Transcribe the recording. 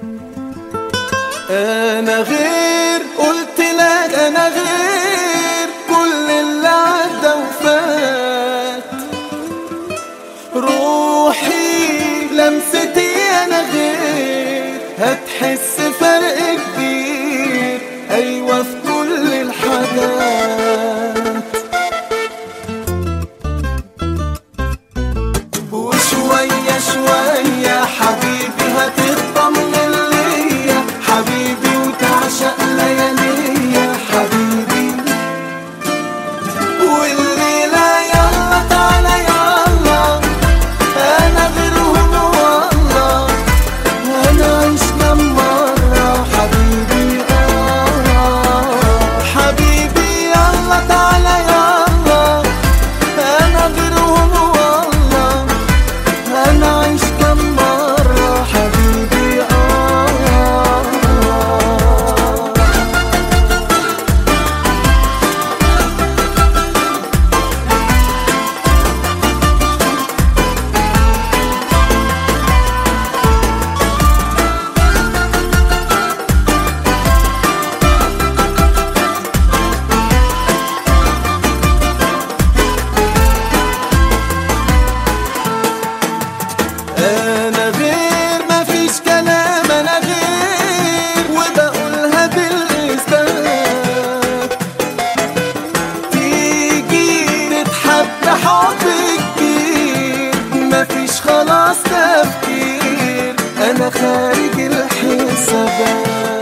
انا غير قلت لك انا غير كل اللي عدى وفات روحي لمستي انا غير هتحس فرق كبير ايوه في كل الحاجات وشوية شوية حبيبي هتطمن ليا حبيبي وتعشق لياليا حبيبي والليلة يلا تعالى يلا أنا غيرهم والله أنا عشنا مرة حبيبي آه حبيبي يلا تعالى يلا أنا غيرهم والله أنا عايش كم مرة حبيبي آه انا غير مفيش كلام انا غير وبقولها بالاثبات تيجي تتحب حب كبير مفيش خلاص تفكير انا خارج الحسابات